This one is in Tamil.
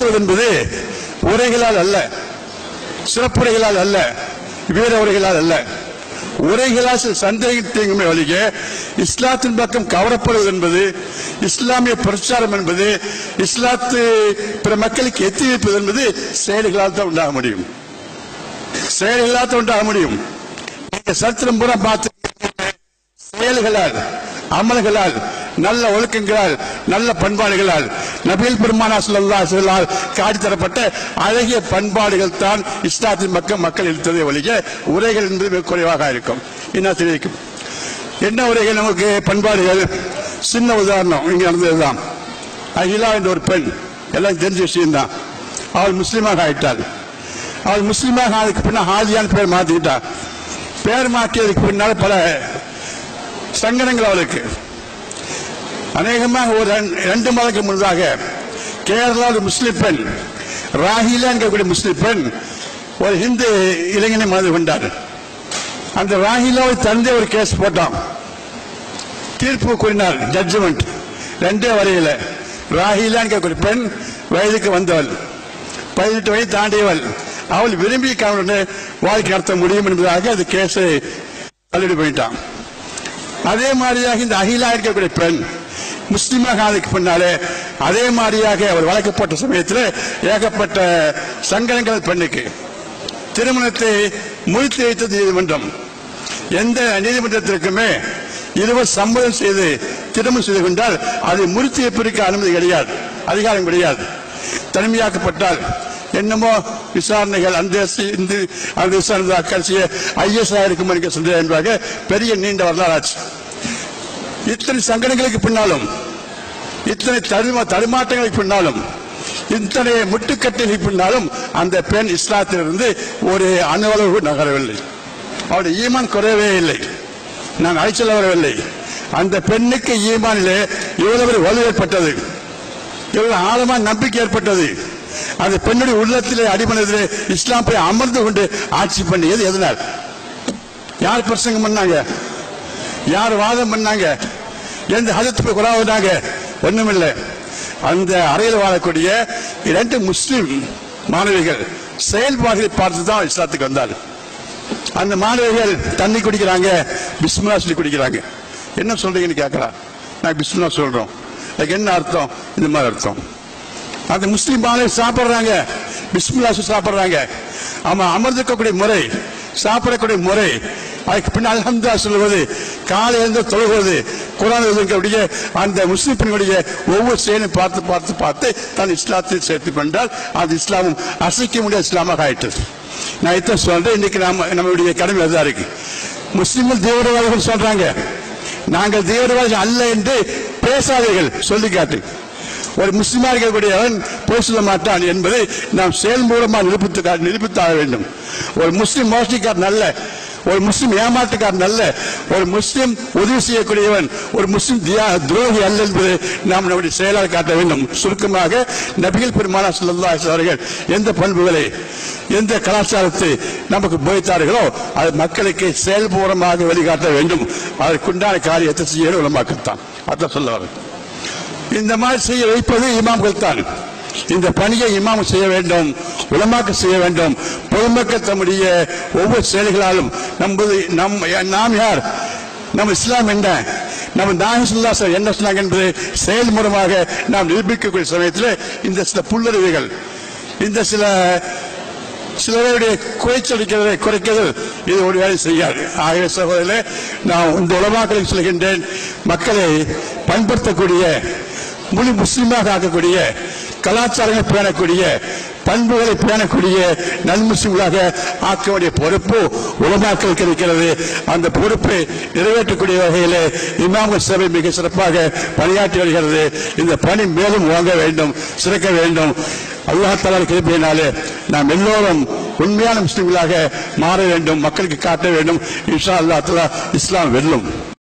என்பது உரைகளால் அல்ல சிறப்புரைகளால் அல்ல வீர உரைகளால் அல்ல உரைகளால் சில சந்தேகத்தையுமே வழிக இஸ்லாத்தின் பக்கம் கவரப்படுவது என்பது இஸ்லாமிய பிரச்சாரம் என்பது இஸ்லாத்து பிற மக்களுக்கு எத்தி வைப்பது என்பது செயல்களால் தான் உண்டாக முடியும் செயல்களால் தான் உண்டாக முடியும் நீங்க சரித்திரம் பூரா பார்த்து செயல்களால் அமல்களால் நல்ல ஒழுக்கங்களால் நல்ல பண்பாடுகளால் நபீல் பெருமானா ஸல்லல்லாஹு அலைஹி வஸல்லம் காட்டி தரப்பட்ட அழகிய பண்பாடுகள் தான் இஸ்லாத்தின் மக்கள் மக்கள் இழுத்ததை ஒழிய உரைகள் என்பது மிக குறைவாக இருக்கும் என்ன தெரிவிக்கும் என்ன உரைகள் நமக்கு பண்பாடுகள் சின்ன உதாரணம் இங்க நடந்ததுதான் அகிலா என்ற ஒரு பெண் எல்லாம் தெரிஞ்ச விஷயம்தான் அவள் முஸ்லீமாக ஆயிட்டாள் அவள் முஸ்லீமாக ஆனதுக்கு பின்ன ஹாஜியான் பேர் மாத்திக்கிட்டாள் பேர் மாற்றியதுக்கு பின்னால் பல சங்கடங்கள் அவளுக்கு அநேகமாக ஒரு ரெண்டு- ரெண்டு மாதத்துக்கு முன்னதாக கேரளா ஒரு முஸ்லிம் பெண் ராஹிலா என்கக்கூடிய முஸ்லிம் பெண் ஒரு ஹிந்து இளைஞனை மனது கொண்டார் அந்த ராஹிலாவை தந்தை ஒரு கேஸ் போட்டான் தீர்ப்பு கூறினார் ஜட்ஜ்மெண்ட் ரெண்டே வரையில ராஹிலா என்கக்கூடிய பெண் வயதுக்கு வந்தவள் பதினெட்டு வயது தாண்டியவள் அவள் விரும்பி கவனம் வாழ்க்கை நடத்த முடியும் என்பதாக அந்த கேஸை தள்ளிட்டு போயிட்டான் அதே மாதிரியாக இந்த அகிலா இருக்கக்கூடிய பெண் முஸ்லிமாக ஆனதுக்கு பின்னாலே அதே மாதிரியாக அவர் வழக்கப்பட்ட சமயத்தில் ஏகப்பட்ட சங்கடங்கள் பெண்ணுக்கு திருமணத்தை முடித்து வைத்தது நீதிமன்றம் எந்த நீதிமன்றத்திற்குமே இருவர் சம்மதம் செய்து திருமணம் செய்து கொண்டால் அதை முறித்து வைப்பதற்கு அனுமதி கிடையாது அதிகாரம் கிடையாது தனிமையாக்கப்பட்டால் என்னமோ விசாரணைகள் அந்த இந்த அந்த விசாரணை கடைசிய ஐஎஸ் இருக்கும் என்கிற சந்தேகம் என்பதாக பெரிய நீண்ட வரலாறு ஆச்சு இத்தனை சங்கடங்களுக்கு பின்னாலும் இத்தனை தருமா தடுமாற்றங்களுக்கு பின்னாலும் இத்தனை முட்டுக்கட்டைகளுக்கு பின்னாலும் அந்த பெண் இஸ்லாத்திலிருந்து ஒரு அணுவளவு நகரவில்லை அவருடைய ஈமான் குறையவே இல்லை நான் அழைச்சல் வரவில்லை அந்த பெண்ணுக்கு ஈமானிலே இவ்வளவு வலு ஏற்பட்டது இவ்வளவு ஆழமான நம்பிக்கை ஏற்பட்டது அந்த பெண்ணுடைய உள்ளத்திலே அடிமனத்திலே இஸ்லாம் போய் அமர்ந்து கொண்டு ஆட்சி பண்ணியது எதனால் யார் பிரசங்கம் பண்ணாங்க யார் வாதம் பண்ணாங்க எந்த ஹதத்து போய் குறாவுனாங்க ஒண்ணுமில்லை அந்த அறையில் வாழக்கூடிய இரண்டு முஸ்லிம் மாணவிகள் செயல்பாடுகளை பார்த்து தான் இஸ்லாத்துக்கு வந்தார் அந்த மாணவிகள் தண்ணி குடிக்கிறாங்க பிஸ்மில்லா சொல்லி குடிக்கிறாங்க என்ன சொல்றீங்கன்னு கேட்கறா நான் பிஸ்மில்லா சொல்றோம் அதுக்கு என்ன அர்த்தம் இந்த மாதிரி அர்த்தம் அந்த முஸ்லிம் மாணவி சாப்பிடுறாங்க பிஸ்மில்லா சொல்லி சாப்பிடுறாங்க அவன் அமர்ந்திருக்கக்கூடிய முறை சாப்பிடக்கூடிய முறை அதுக்கு பின்னால் அல்ஹம்துலில்லாஹ் சொல்லுவது காலை எழுந்து தொழுவது குரான் இருக்கக்கூடிய அந்த முஸ்லிம் பெண்களுடைய ஒவ்வொரு செயலும் பார்த்து பார்த்து பார்த்து தான் இஸ்லாத்தில் சேர்த்து கொண்டால் அது இஸ்லாமும் அசைக்க முடியாத இஸ்லாமாக ஆயிட்டது நான் இதை சொல்றேன் இன்னைக்கு நாம நம்மளுடைய கடமை அதுதான் இருக்கு முஸ்லிம்கள் தீவிரவாதிகள் சொல்றாங்க நாங்கள் தீவிரவாதிகள் அல்ல என்று பேசாதீர்கள் சொல்லி காட்டு ஒரு முஸ்லிமா இருக்கக்கூடியவன் போய் சொல்ல மாட்டான் என்பதை நாம் செயல் மூலமா நிரூபித்து நிரூபித்தாக வேண்டும் ஒரு முஸ்லிம் மோசடிக்காரன் அல்ல ஒரு முஸ்லிம் ஏமாற்றுக்காரன் அல்ல ஒரு முஸ்லிம் உதவி செய்யக்கூடியவன் ஒரு முஸ்லிம் தியா துரோகி அல்ல என்பதை நாம் நம்முடைய செயலால் காட்ட வேண்டும் சுருக்கமாக நபிகள் பெருமானா ஸல்லல்லாஹு அலைஹி அவர்கள் எந்த பண்புகளை எந்த கலாச்சாரத்தை நமக்கு போய்த்தார்களோ அது மக்களுக்கு செயல்பூர்வமாக வெளிக்காட்ட வேண்டும் அதற்குண்டான காரியத்தை செய்ய உலமாக்கத்தான் அதான் சொல்ல வரேன் இந்த மாதிரி செய்ய வைப்பது இமாம்கள் தான் இந்த பணியை இமாம் செய்ய வேண்டும் உலமாக்க செய்ய வேண்டும் பொதுமக்கள் தம்முடைய ஒவ்வொரு செயல்களாலும் நம்பது நம் நாம் யார் நம்ம இஸ்லாம் என்ன நம்ம நாகசுல்லா என்ன சொன்னாங்க என்பது செயல்முறமாக நாம் நிரூபிக்கக்கூடிய சமயத்தில் இந்த சில புல்லறிவுகள் இந்த சில சிலருடைய குறைச்சலிக்கிறதை குறைக்கிறது இது ஒரு வேலை செய்யாது ஆகவே சகோதரர்களே நான் இந்த உலமாக்களுக்கு சொல்கின்றேன் மக்களை பண்படுத்தக்கூடிய முழு முஸ்லீமாக ஆக்கக்கூடிய கலாச்சாரங்களை பேணக்கூடிய பண்புகளை பேணக்கூடிய நல் முஸ்லிம்களாக ஆக்க வேண்டிய பொறுப்பு உலமாக்களுக்கு இருக்கிறது அந்த பொறுப்பை நிறைவேற்றக்கூடிய வகையிலே இமாம்கள் சபை மிக சிறப்பாக பணியாற்றி வருகிறது இந்த பணி மேலும் வாங்க வேண்டும் சிறக்க வேண்டும் அல்லாஹ் தலால் கிருப்பினாலே நாம் எல்லோரும் உண்மையான முஸ்லிம்களாக மாற வேண்டும் மக்களுக்கு காட்ட வேண்டும் இன்ஷா அல்லாஹ் தஆலா இஸ்லாம் வெல்லும்